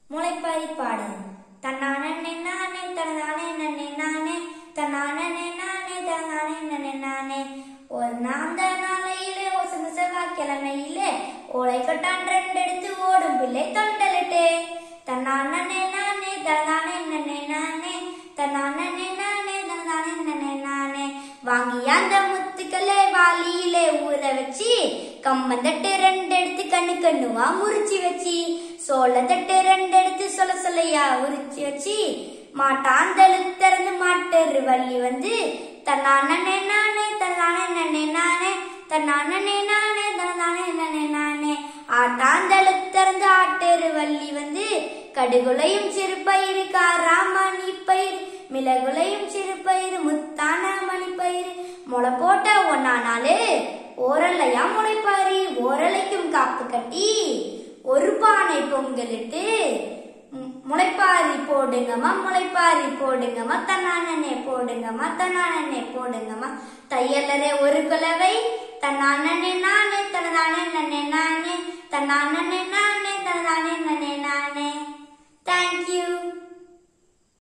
முளைப்பாரி பாடல் தன்னானே நானே தனதானே நன்னே நானே தன்னானே நானே தனதானே நன்னே நானே ஒரு நாந்த நாளையிலே ஒசந்த செவ்வாய்க்கிழமையிலே ஓலை கொட்டான் ரெண்டெடுத்து ஓடும் பிள்ளை தொண்டலிட்டே தன்னானே நானே தனதானே நன்னே நானே தன்னானே நானே தனதானே நன்னே நானே வாங்கி அந்த முத்துக்களை வாளியிலே ஊற வச்சு கம்மந்தட்டு ரெண்டு எடுத்து கண்ணு கண்ணுவா முறிச்சு வச்சு சோளத்தட்டு ரெண்டு எடுத்து சொல சொலையா உரிச்சு வச்சு மாட்டாந்தழு திறந்து மாட்டரு வள்ளி வந்து தன்னானே நானே தன்னானே நன்னே நானே தன்னானே நானே தன்னானே நன்னே நானே ஆட்டாந்தழு திறந்து ஆட்டேரு வள்ளி வந்து கடுகுலையும் சிறு பயிறு காராமணி பயிர் மிளகுலையும் சிறு பயிறு முத்தான மணி பயிர் முளை போட்ட ஒன்னா நாளு ஓரல்லையா முளைப்பாரி ஓரலைக்கும் காப்பு கட்டி ஒரு பானை பொங்கலிட்டு ம், முளைப்பாரி போடுங்கம்மா முளைப்பாரி போடுங்கம்மா தன்னானே போடுங்கம்மா தன்னானே போடுங்கம்மா தையலரே ஒரு குலவை தன்னானே நானே தனதானே நன்னே நானே தன்னானே நானே தனதானே நன்னே நானே தேங்க்யூ